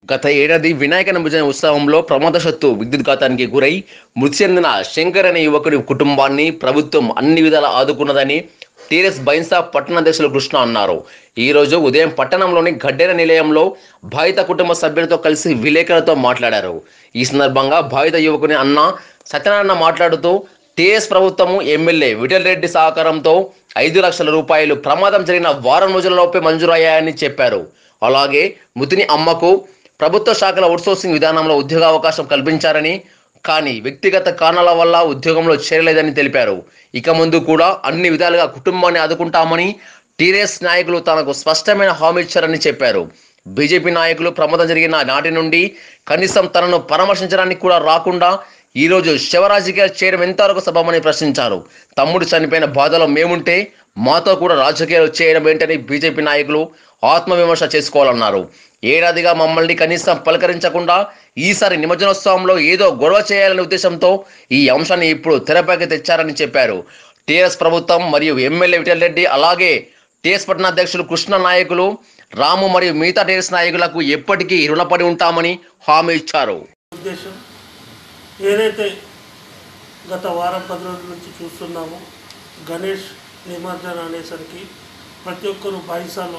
గత ఏడాది వినాయక నిమజ్జన ఉత్సవంలో ప్రమాదవశాత్తు విద్యుద్ఘాతానికి గురై మృతి చెందిన శంకర్ అనే యువకుడి కుటుంబాన్ని ప్రభుత్వం అన్ని విధాలా ఆదుకున్నదని టీఆర్ఎస్ బైన్సా పట్టణాధ్యక్షులు కృష్ణ అన్నారు ఈ రోజు ఉదయం పట్టణంలోని గడ్డెర నిలయంలో బాధిత కుటుంబ సభ్యులతో కలిసి విలేకరులతో మాట్లాడారు ఈ సందర్భంగా బాధిత యువకుని అన్న సత్యనారాయణ మాట్లాడుతూ టీఎస్ ప్రభుత్వము ఎమ్మెల్యే విఠల్ రెడ్డి సహకారంతో ఐదు లక్షల రూపాయలు ప్రమాదం జరిగిన వారం రోజులలోపే మంజూరయ్యాయని చెప్పారు అలాగే మృతిని అమ్మకు ప్రభుత్వ శాఖల అవుట్సోర్సింగ్ విధానంలో ఉద్యోగ అవకాశం కల్పించారని కానీ వ్యక్తిగత కారణాల వల్ల ఉద్యోగంలో చేరలేదని తెలిపారు ఇక ముందు కూడా అన్ని విధాలుగా కుటుంబాన్ని ఆదుకుంటామని టీఆర్ఎస్ నాయకులు తనకు స్పష్టమైన హామీ ఇచ్చారని చెప్పారు బీజేపీ నాయకులు ప్రమాదం జరిగిన నాటి నుండి కనీసం తనను పరామర్శించడానికి కూడా రాకుండా ఈ రోజు శివరాజకీయాలు చేయడం ఎంతవరకు సభమని ప్రశ్నించారు తమ్ముడు చనిపోయిన బాధలో మేముంటే మాతో కూడా రాజకీయాలు చేయడం ఏంటని బీజేపీ నాయకులు ఆత్మవిమర్శ చేసుకోవాలన్నారు ఏడాదిగా మమ్మల్ని కనీసం పలకరించకుండా ఈసారి నిమజ్జనోత్సవంలో ఏదో గొడవ చేయాలనే ఉద్దేశంతో ఈ అంశాన్ని ఇప్పుడు తెరపైకి తెచ్చారని చెప్పారు టీఆర్ఎస్ ప్రభుత్వం మరియు ఎమ్మెల్యే విఠల్ రెడ్డి అలాగే టీఎస్ పట్టణ అధ్యక్షులు కృష్ణ నాయకులు రాము మరియు మిగతా టీఆర్ఎస్ నాయకులకు ఎప్పటికీ రుణపడి ఉంటామని హామీ ఇచ్చారు ఉద్దేశం ఏదైతే గత వారం పది రోజుల నుంచి చూస్తున్నామో గణేష్ నిమజ్జన అనేసరికి ప్రతి ఒక్కరు బైసాలో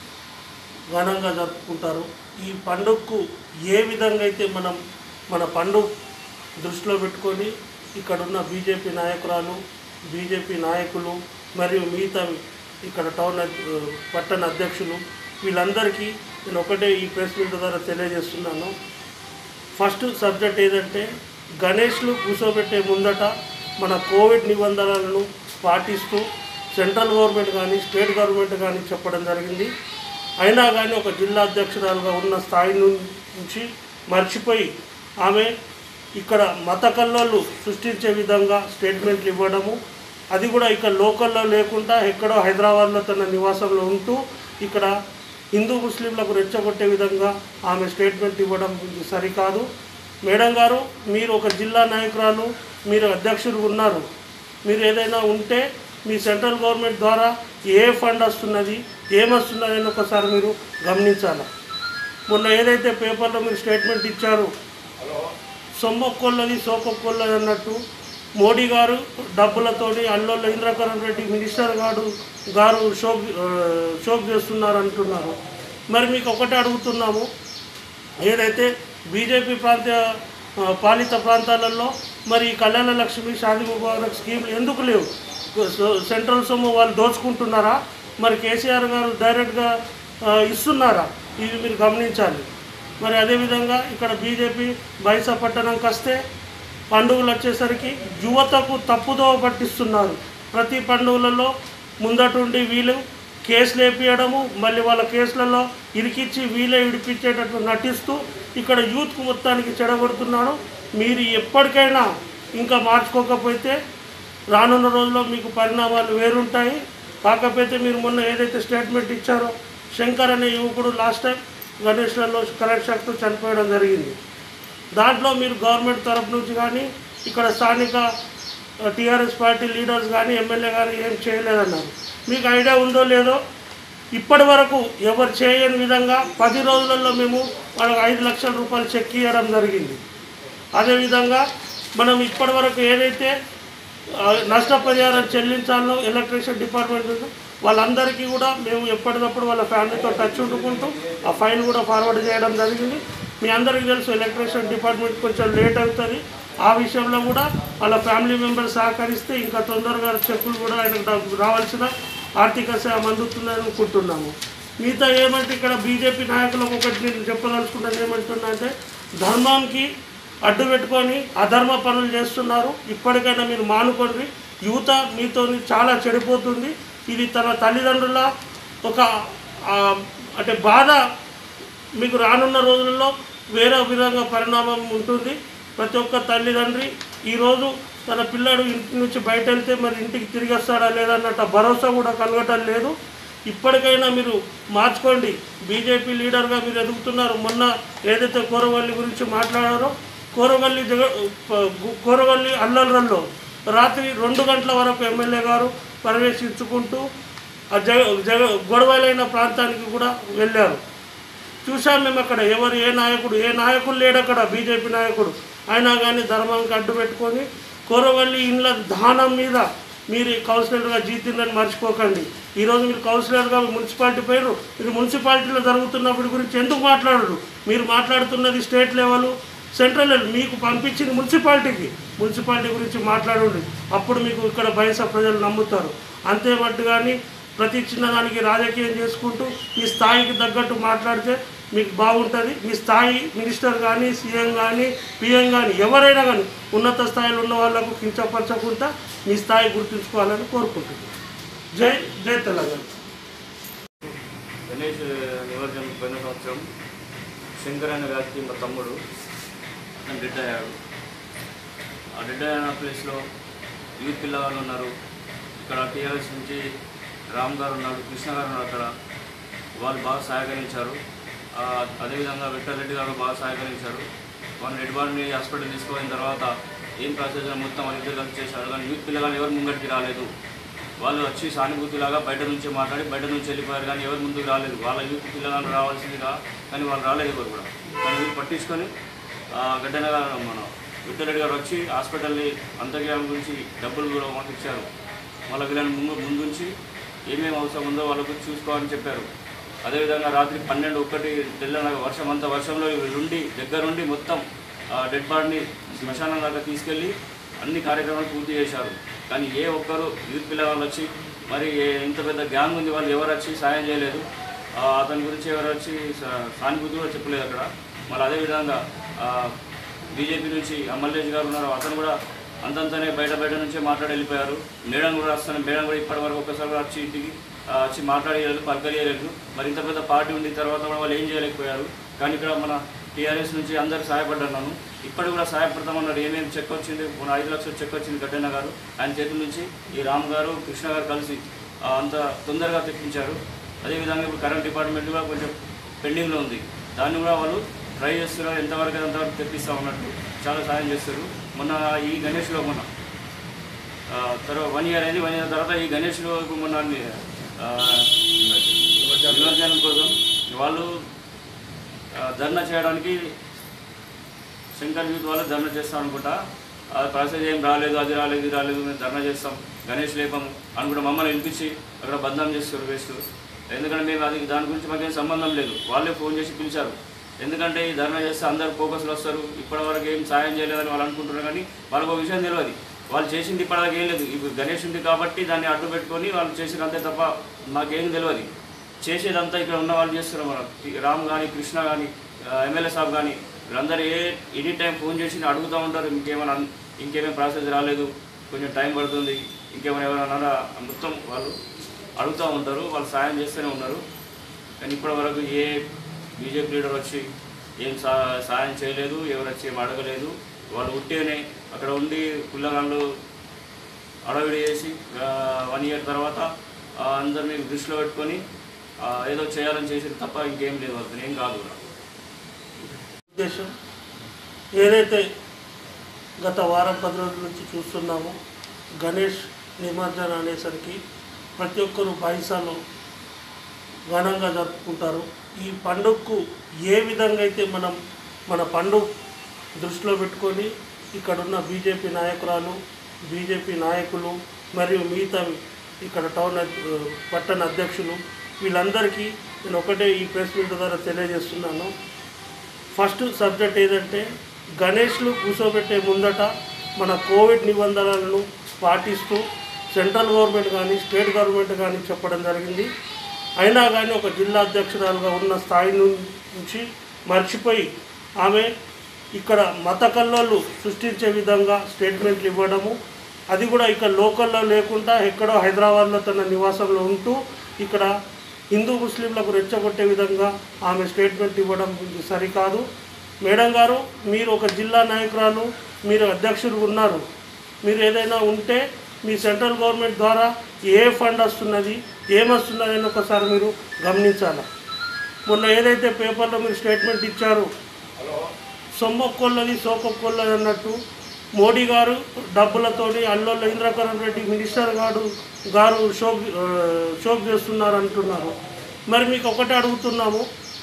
ఘనంగా జరుపుకుంటారు ఈ పండుగకు ఏ విధంగా అయితే మనం మన పండుగ దృష్టిలో పెట్టుకొని ఇక్కడున్న బీజేపీ నాయకురాలు బీజేపీ నాయకులు మరియు మిగతా ఇక్కడ టౌన్ అధ్- పట్టణ అధ్యక్షులు వీళ్ళందరికీ నేను ఒకటే ఈ ప్రెస్ మీట్ ద్వారా తెలియజేస్తున్నాను ఫస్ట్ సబ్జెక్ట్ ఏదంటే గణేష్లు కూర్చోబెట్టే ముందట మన కోవిడ్ నిబంధనలను పాటిస్తూ సెంట్రల్ గవర్నమెంట్ కానీ స్టేట్ గవర్నమెంట్ కానీ చెప్పడం జరిగింది అయినా కానీ ఒక జిల్లా అధ్యక్షురాలుగా ఉన్న స్థాయి నుంచి మర్చిపోయి ఆమె ఇక్కడ మత కల్లోలు సృష్టించే విధంగా స్టేట్మెంట్లు ఇవ్వడము అది కూడా ఇక్కడ లోకల్లో లేకుండా ఎక్కడో హైదరాబాద్లో తన నివాసంలో ఉంటూ ఇక్కడ హిందూ ముస్లింలకు రెచ్చగొట్టే విధంగా ఆమె స్టేట్మెంట్ ఇవ్వడం ఇది సరికాదు మేడం గారు మీరు ఒక జిల్లా నాయకురాలు మీరు అధ్యక్షులు ఉన్నారు మీరు ఏదైనా ఉంటే మీ సెంట్రల్ గవర్నమెంట్ ద్వారా ఏ ఫండ్ వస్తున్నది ఏమొస్తున్నది అని ఒకసారి మీరు గమనించాలి మొన్న ఏదైతే పేపర్లో మీరు స్టేట్మెంట్ ఇచ్చారు సొమ్మొక్కొల్లది సోకొక్కొల్లది అన్నట్టు మోడీ గారు డబ్బులతోటి అల్లోళ్ళ ఇంద్రకరణ్ రెడ్డి మినిస్టర్ గారు గారు షోక్ ఆ, షోక్ చేస్తున్నారు అంటున్నారు మరి మీకు ఒకటే అడుగుతున్నాము ఏదైతే బీజేపీ ప్రాంతీయ ఆ, పాలిత ప్రాంతాలలో మరి ఈ కళ్యాణ లక్ష్మి షాదీ ముబారక్ స్కీమ్లు ఎందుకు లేవు సో- సెంట్రల్ సొమ్ము వాళ్ళు దోచుకుంటున్నారా మరి కేసీఆర్ గారు డైరెక్ట్గా ఆ, ఇస్తున్నారా ఇది మీరు గమనించాలి మరి అదేవిధంగా ఇక్కడ బీజేపీ బైసా పట్టణంకి వస్తే పండుగలు వచ్చేసరికి యువతకు తప్పుదోవ పట్టిస్తున్నారు ప్రతి పండుగలలో ముందటుండి వీళ్ళు కేసులు వేపియడము మళ్ళీ వాళ్ళ కేసులలో ఇరికిచ్చి వీలే విడిపించేటట్లు నటిస్తూ ఇక్కడ యూత్కు మొత్తానికి చెడగొడుతున్నాడు మీరు ఎప్పటికైనా ఇంకా మార్చుకోకపోతే రానున్న రోజుల్లో మీకు పరిణామాలు వేరుంటాయి కాకపోతే మీరు మొన్న ఏదైతే స్టేట్మెంట్ ఇచ్చారో శంకర్ అనే యువకుడు లాస్ట్ టైం గణేష్లలో కరెంట్ షాక్తో చనిపోవడం జరిగింది దాంట్లో మీరు గవర్నమెంట్ తరపు నుంచి కానీ ఇక్కడ స్థానిక టీఆర్ఎస్ పార్టీ లీడర్స్ కానీ ఎమ్మెల్యే కానీ ఏం చేయలేదన్నారు మీకు ఐడియా ఉందో లేదో ఇప్పటి వరకు ఎవరు చేయని విధంగా పది రోజులలో మేము వాళ్ళకి ఐదు లక్షల రూపాయలు చెక్ ఇవ్వడం జరిగింది అదేవిధంగా మనం ఇప్పటి వరకు ఏదైతే ఆ, నష్టపరిహారం చెల్లించాలో ఎలక్ట్రిసిటీ డిపార్ట్మెంట్ ఉందో వాళ్ళందరికీ కూడా మేము ఎప్పటికప్పుడు వాళ్ళ ఫ్యామిలీతో టచ్ ఉండుకుంటూ ఆ ఫైల్ కూడా ఫార్వర్డ్ చేయడం జరిగింది మీ అందరికీ తెలుసు ఎలక్ట్రిసిటీ డిపార్ట్మెంట్ కొంచెం లేట్ అవుతుంది ఆ విషయంలో కూడా వాళ్ళ ఫ్యామిలీ మెంబర్స్ సహకరిస్తే ఇంకా తొందరగా చెక్కులు కూడా ఆయనకు డబ్బు రావాల్సిన ఆర్థిక సేవ అందుతుందని అనుకుంటున్నాము మిగతా ఏమంటే ఇక్కడ బీజేపీ నాయకులకు ఒకటి నేను చెప్పదలుచుకున్నది ఏమంటున్నా అంటే ధర్మానికి అడ్డు పెట్టుకొని అధర్మ పనులు చేస్తున్నారు ఇప్పటికైనా మీరు మానుకోండి యువత మీతో చాలా చెడిపోతుంది ఇది తన తల్లిదండ్రుల ఒక ఆ, అంటే బాధ మీకు రానున్న రోజుల్లో వేరే విధంగా పరిణామం ఉంటుంది ప్రతి ఒక్క తల్లిదండ్రి ఈరోజు తన పిల్లాడు ఇంటి నుంచి బయట వెళ్తే మరి ఇంటికి తిరిగి వస్తాడా లేదా అన్నట్టు భరోసా కూడా కలగటం లేదు ఇప్పటికైనా మీరు మార్చుకోండి బీజేపీ లీడర్గా మీరు ఎదుగుతున్నారు మొన్న ఏదైతే కోరవల్లి గురించి మాట్లాడారో కోరవల్లి జగ ప- కోరవల్లి అల్లర్లలో రాత్రి రెండు గంటల వరకు ఎమ్మెల్యే గారు పర్యవేక్షించుకుంటూ ఆ జగ జగ గొడవలైన ప్రాంతానికి కూడా వెళ్ళారు చూసాం మేము అక్కడ ఎవరు ఏ నాయకుడు ఏ నాయకుడు లేడు అక్కడ బీజేపీ నాయకుడు అయినా కానీ ధర్మానికి అడ్డు పెట్టుకొని కోరవల్లి ఇండ్ల దానం మీద మీరు కౌన్సిలర్గా జీతిందని మర్చిపోకండి ఈరోజు మీరు కౌన్సిలర్గా మున్సిపాలిటీ పోయారు మీరు మున్సిపాలిటీలో జరుగుతున్నప్పటి గురించి ఎందుకు మాట్లాడరు మీరు మాట్లాడుతున్నది స్టేట్ లెవెల్ సెంట్రల్ లెవెల్ మీకు పంపించింది మున్సిపాలిటీకి మున్సిపాలిటీ గురించి మాట్లాడండి అప్పుడు మీకు ఇక్కడ బయస ప్రజలు నమ్ముతారు అంతే మట్టు కానీ ప్రతి చిన్నదానికి రాజకీయం చేసుకుంటూ మీ స్థాయికి తగ్గట్టు మాట్లాడితే మీకు బాగుంటుంది మీ స్థాయి మినిస్టర్ కానీ సీఎం కానీ పిఎం కానీ ఎవరైనా కానీ ఉన్నత స్థాయిలో ఉన్న వాళ్ళకు కించపరచకుండా మీ స్థాయి గుర్తుంచుకోవాలని కోరుకుంటున్నాను జై జై తెలంగాణ గణేష్ నిమజ్జనం పోయిన సంవత్సరం శంకర్ అనే వ్యక్తి మా తమ్ముడు అతను డెడ్ అయ్యాడు ఆ డెడ్ అయిన ప్లేస్లో యూత్ పిల్లగాళ్ళు ఉన్నారు ఇక్కడ టీఆర్ఎస్ నుంచి రామ్ గారు ఉన్నాడు కృష్ణ గారు ఉన్నారు అక్కడ వాళ్ళు బాగా సహకరించారు ఆ, అదేవిధంగా వెంకటరెడ్డి గారు బాగా సహకరించారు వాళ్ళు రెడ్ బాడీని హాస్పిటల్ తీసుకుపోయిన తర్వాత ఏం ప్రాసెస్ మొత్తం వాళ్ళ ఇద్దరు కలిసి చేశారు కానీ యూత్ పిల్లగాళ్ళు ఎవరు ముంగటికి రాలేదు వాళ్ళు వచ్చి సానుభూతిలాగా బయట నుంచి మాట్లాడి బయట నుంచి వెళ్ళిపోయారు కానీ ఎవరు ముందుకు రాలేదు వాళ్ళ యూత్ పిల్లగాళ్ళు రావాల్సిందిగా కానీ వాళ్ళు రాలేదు ఎవరు కూడా కానీ వీళ్ళు పట్టించుకొని ఆ, గడ్డన గారు మన విఠలరెడ్డి గారు వచ్చి హాస్పిటల్ని అంతర్యాల గురించి డబ్బులు కూడా మాకు ఇచ్చారు వాళ్ళ వీళ్ళని ముందు ముందుంచి ఏమేమి అవసరం ఉందో వాళ్ళకు చూసుకోవాలని చెప్పారు అదేవిధంగా రాత్రి పన్నెండు ఒకటి తెల్లన వర్షం అంతా వర్షంలో ఉండి దగ్గరుండి మొత్తం డెడ్ బాడీని శ్మశానం దాకా తీసుకెళ్ళి అన్ని కార్యక్రమాలు పూర్తి చేశారు కానీ ఏ ఒక్కరు యూత్ పిల్లవాళ్ళు వచ్చి మరి ఏ- ఇంత పెద్ద గ్యాంగ్ ఉంది వాళ్ళు ఎవరు వచ్చి సాయం చేయలేదు ఆ, అతని గురించి ఎవరు వచ్చి సా- సానుభూతి కూడా చెప్పలేదు అక్కడ మరి అదేవిధంగా బీజేపీ నుంచి మల్లేష్ గారు ఉన్నారు అతను కూడా అంతంతనే బయట బయట నుంచే మాట్లాడి వెళ్ళిపోయారు మేడం కూడా వస్తాను మేడం కూడా ఇప్పటి వరకు ఒక్కసారి కూడా వచ్చి ఇంటికి ఆ, వచ్చి మాట్లాడలేదు పలకలియలేదు మరి ఇంత పెద్ద పార్టీ ఉండిన తర్వాత కూడా వాళ్ళు ఏం చేయలేకపోయారు కానీ ఇక్కడ మన టీఆర్ఎస్ నుంచి అందరు సహాయపడ్డాను నన్ను ఇప్పటికి కూడా సహాయపడతామన్నారు ఏమేమి చెక్ వచ్చింది మన ఐదు లక్షలు చెక్ వచ్చింది గడ్డన్న గారు ఆయన చేతుల నుంచి ఈ రామ్ గారు కృష్ణ గారు కలిసి ఆ, అంత తొందరగా తెప్పించారు అదేవిధంగా ఇప్పుడు కరెంట్ డిపార్ట్మెంట్ కూడా కొంచెం పెండింగ్లో ఉంది దాన్ని కూడా వాళ్ళు ట్రై చేస్తున్నారు ఎంతవరకు అయితే అంతవరకు తెప్పిస్తా ఉన్నట్టు చాలా సాయం చేస్తారు మొన్న ఈ గణేష్లో మొన్న ఆ, తర్వాత వన్ ఇయర్ అయింది వన్ ఇయర్ తర్వాత ఈ గణేష్లో ఇప్పుడు మొన్న ఆ, నిమజ్జనం కోసం వాళ్ళు ఆ, ధర్నా చేయడానికి శంకర్ యూత్ వాళ్ళు ధర్నా చేస్తాం అనుకుంటా ఆ ప్రాసెస్ ఏం రాలేదు అది రాలేదు ఇది రాలేదు మేము ధర్నా చేస్తాం గణేష్ లేపం అనుకుంటా మమ్మల్ని వినిపించి అక్కడ బద్నాం చేస్తారు వేస్ట్ ఎందుకంటే మేము అది దాని గురించి మాకేం సంబంధం లేదు వాళ్ళే ఫోన్ చేసి పిలిచారు ఎందుకంటే ఈ ధర్నా చేస్తే అందరు ఫోకస్లు వస్తారు ఇప్పటివరకు ఏం సాయం చేయలేదని వాళ్ళు అనుకుంటున్నారు కానీ వాళ్ళకు ఒక విషయం తెలియదు వాళ్ళు చేసింది ఇప్పటిదాకా ఏం లేదు ఇప్పుడు గణేష్ ఉంది కాబట్టి దాన్ని అడ్డు పెట్టుకొని వాళ్ళు చేసిన అంతే తప్ప మాకేం తెలియదు చేసేదంతా ఇక్కడ ఉన్న వాళ్ళు చేస్తున్నారు మనం రామ్ కానీ కృష్ణ కానీ ఎమ్మెల్యే సాబ్ కానీ వీళ్ళందరూ ఏ ఎనీ టైం ఫోన్ చేసి అడుగుతూ ఉంటారు ఇంకేమైనా అన్- ఇంకేమైనా ప్రాసెస్ రాలేదు కొంచెం టైం పడుతుంది ఇంకేమైనా ఎవరైనా అన్నారా మొత్తం వాళ్ళు అడుగుతూ ఉంటారు వాళ్ళు సాయం చేస్తూనే ఉన్నారు కానీ ఇప్పటి వరకు ఏ బీజేపీ లీడర్ వచ్చి ఏం సా సాయం చేయలేదు ఎవరు వచ్చి ఏం అడగలేదు వాళ్ళు ఉట్టిగానే అక్కడ ఉండి పిల్లగాళ్ళు అడవిడి చేసి వన్ ఇయర్ తర్వాత ఆ, అందరినీ దృష్టిలో పెట్టుకొని ఆ, ఏదో చేయాలని చేసేది తప్ప ఇంకేం లేదు వాళ్ళకి ఏం కాదు కూడా ఉద్దేశం ఏదైతే గత వారం పది రోజుల నుంచి చూస్తున్నామో గణేష్ నిమజ్జనం అనేసరికి ప్రతి ఒక్కరు బైసాలో ఘనంగా జరుపుకుంటారు ఈ పండుగకు ఏ విధంగా అయితే మనం మన పండుగ దృష్టిలో పెట్టుకొని ఇక్కడున్న బీజేపీ నాయకురాలు బీజేపీ నాయకులు మరియు మిగతా ఇక్కడ టౌన్ అద్- పట్టణ అధ్యక్షులు వీళ్ళందరికీ నేను ఒకటే ఈ ప్రెస్ మీట్ ద్వారా తెలియజేస్తున్నాను ఫస్ట్ సబ్జెక్ట్ ఏదంటే గణేష్లు కూర్చోబెట్టే ముందట మన కోవిడ్ నిబంధనలను పాటిస్తూ సెంట్రల్ గవర్నమెంట్ కానీ స్టేట్ గవర్నమెంట్ కానీ చెప్పడం జరిగింది అయినా కానీ ఒక జిల్లా అధ్యక్షురాలుగా ఉన్న స్థాయి నుంచి మర్చిపోయి ఆమె ఇక్కడ మత కల్లోలు సృష్టించే విధంగా స్టేట్మెంట్లు ఇవ్వడము అది కూడా ఇక్కడ లోకల్లో లేకుండా ఎక్కడో హైదరాబాద్లో తన నివాసంలో ఉంటూ ఇక్కడ హిందూ ముస్లింలకు రెచ్చగొట్టే విధంగా ఆమె స్టేట్మెంట్ ఇవ్వడం ఇది సరికాదు మేడం గారు మీరు ఒక జిల్లా నాయకురాలు మీరు అధ్యక్షులు ఉన్నారు మీరు ఏదైనా ఉంటే మీ సెంట్రల్ గవర్నమెంట్ ద్వారా ఏ ఫండ్ వస్తున్నది ఏమొస్తున్నది అని ఒకసారి మీరు గమనించాలి మొన్న ఏదైతే పేపర్లో మీరు స్టేట్మెంట్ ఇచ్చారు సొమ్మొక్కొల్లది సోకొక్కొల్లది అన్నట్టు మోడీ గారు డబ్బులతోటి అల్లోళ్ళ ఇంద్రకరణ్ రెడ్డి మినిస్టర్ గారు గారు షోక్ ఆ, షోక్ చేస్తున్నారు అంటున్నారు మరి మీకు ఒకటే అడుగుతున్నాము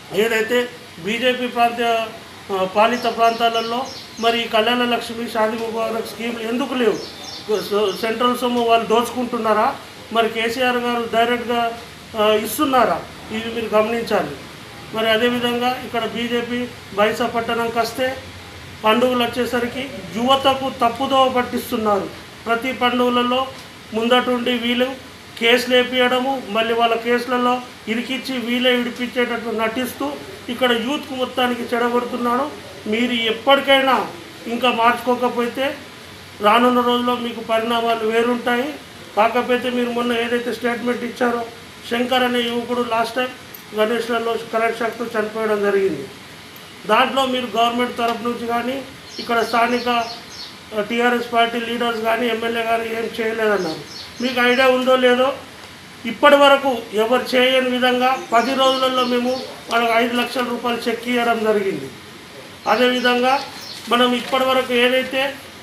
ఏదైతే బీజేపీ ప్రాంతీయ ఆ, పాలిత ప్రాంతాలలో మరి ఈ కళ్యాణ లక్ష్మి షాదీ ముబారక్ స్కీమ్ ఎందుకు లేవు సో- సెంట్రల్ సొమ్ము వాళ్ళు దోచుకుంటున్నారా మరి కేసీఆర్ గారు డైరెక్ట్గా ఆ, ఇస్తున్నారా ఇది మీరు గమనించాలి మరి అదేవిధంగా ఇక్కడ బీజేపీ బైసా పట్టణంకి వస్తే పండుగలు వచ్చేసరికి యువతకు తప్పుదోవ పట్టిస్తున్నారు ప్రతి పండుగలలో ముందటుండి వీళ్ళు కేసులు వేపియడము మళ్ళీ వాళ్ళ కేసులలో ఇరికిచ్చి వీలే విడిపించేటట్టు నటిస్తూ ఇక్కడ యూత్కు మొత్తానికి చెడగొడుతున్నాడు మీరు ఎప్పటికైనా ఇంకా మార్చుకోకపోతే రానున్న రోజుల్లో మీకు పరిణామాలు వేరుంటాయి కాకపోతే మీరు మొన్న ఏదైతే స్టేట్మెంట్ ఇచ్చారో శంకర్ అనే యువకుడు లాస్ట్ టైం గణేష్లలో కరెంట్ షాక్తో చనిపోవడం జరిగింది దాంట్లో మీరు గవర్నమెంట్ తరపు నుంచి కానీ ఇక్కడ స్థానిక టీఆర్ఎస్ పార్టీ లీడర్స్ కానీ ఎమ్మెల్యే కానీ ఏం చేయలేదన్నారు మీకు ఐడియా ఉందో లేదో ఇప్పటి వరకు ఎవరు చేయని విధంగా పది రోజులలో మేము వాళ్ళకి ఐదు లక్షల రూపాయలు చెక్ ఇవ్వడం జరిగింది అదేవిధంగా మనం ఇప్పటి వరకు ఏదైతే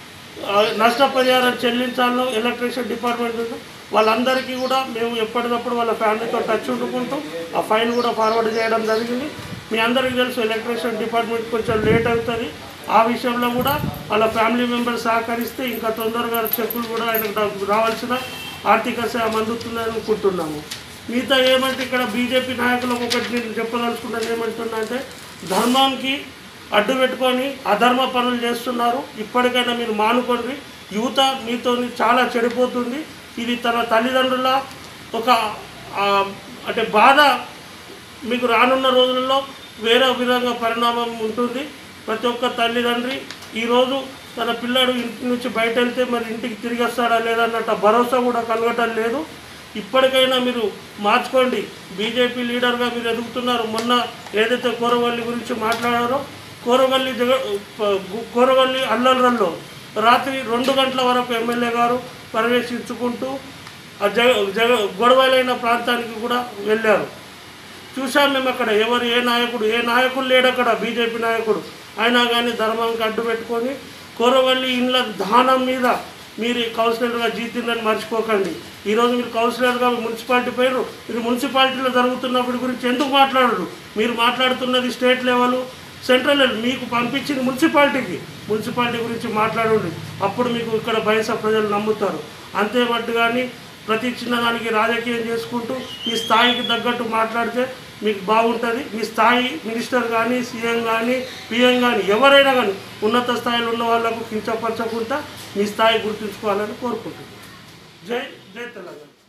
ఆ, నష్టపరిహారం చెల్లించాలో ఎలక్ట్రిసిటీ డిపార్ట్మెంట్ ఉందో వాళ్ళందరికీ కూడా మేము ఎప్పటికప్పుడు వాళ్ళ ఫ్యామిలీతో టచ్ ఉండుకుంటూ ఆ ఫైల్ కూడా ఫార్వర్డ్ చేయడం జరిగింది మీ అందరికీ తెలుసు ఎలక్ట్రిసిటీ డిపార్ట్మెంట్ కొంచెం లేట్ అవుతుంది ఆ విషయంలో కూడా వాళ్ళ ఫ్యామిలీ మెంబర్స్ సహకరిస్తే ఇంకా తొందరగా చెక్కులు కూడా ఆయనకు డా- రావాల్సిన ఆర్థిక సాయం అందుతుందని అనుకుంటున్నాము మిగతా ఏమంటే ఇక్కడ బీజేపీ నాయకులకు ఒకటి నేను చెప్పదలుచుకున్నది ఏమంటున్నా అంటే ధర్మానికి అడ్డు పెట్టుకొని అధర్మ పనులు చేస్తున్నారు ఇప్పటికైనా మీరు మానుకోండి యువత మీతో చాలా చెడిపోతుంది ఇది తన తల్లిదండ్రుల ఒక ఆ, అంటే బాధ మీకు రానున్న రోజుల్లో వేరే విధంగా పరిణామం ఉంటుంది ప్రతి ఒక్క తల్లిదండ్రి ఈరోజు తన పిల్లాడు ఇంటి నుంచి బయట వెళ్తే మరి ఇంటికి తిరిగి వస్తాడా లేదా అన్నట్టు భరోసా కూడా కలగటం లేదు ఇప్పటికైనా మీరు మార్చుకోండి బీజేపీ లీడర్గా మీరు ఎదుగుతున్నారు మొన్న ఏదైతే కోరవల్లి గురించి మాట్లాడారో కోరవల్లి జగ ప- కోరవల్లి అల్లర్రల్లో రాత్రి రెండు గంటల వరకు ఎమ్మెల్యే గారు పర్యవేక్షించుకుంటూ ఆ జగ జగ గొడవలైన ప్రాంతానికి కూడా వెళ్ళారు చూసాం మేము అక్కడ ఎవరు ఏ నాయకుడు ఏ నాయకుడు లేడు అక్కడ బీజేపీ నాయకుడు అయినా కానీ ధర్మానికి అడ్డు పెట్టుకొని కోరవల్లి ఇండ్ల దానం మీద మీరు కౌన్సిలర్గా జీతిందని మర్చిపోకండి ఈరోజు మీరు కౌన్సిలర్గా మున్సిపాలిటీ పోయారు మీరు మున్సిపాలిటీలో జరుగుతున్నప్పటి గురించి ఎందుకు మాట్లాడరు మీరు మాట్లాడుతున్నది స్టేట్ లెవెల్ సెంట్రల్ లెవెల్ మీకు పంపించింది మున్సిపాలిటీకి మున్సిపాలిటీ గురించి మాట్లాడండి అప్పుడు మీకు ఇక్కడ బయస ప్రజలు నమ్ముతారు అంతే మట్టు కానీ ప్రతి చిన్నదానికి రాజకీయం చేసుకుంటూ మీ స్థాయికి తగ్గట్టు మాట్లాడితే మీకు బాగుంటుంది మీ స్థాయి మినిస్టర్ కానీ సీఎం కానీ పిఎం కానీ ఎవరైనా కానీ ఉన్నత స్థాయిలో ఉన్న వాళ్ళకు కించపరచకుండా మీ స్థాయి గుర్తుంచుకోవాలని కోరుకుంటున్నాను జై జై తెలంగాణ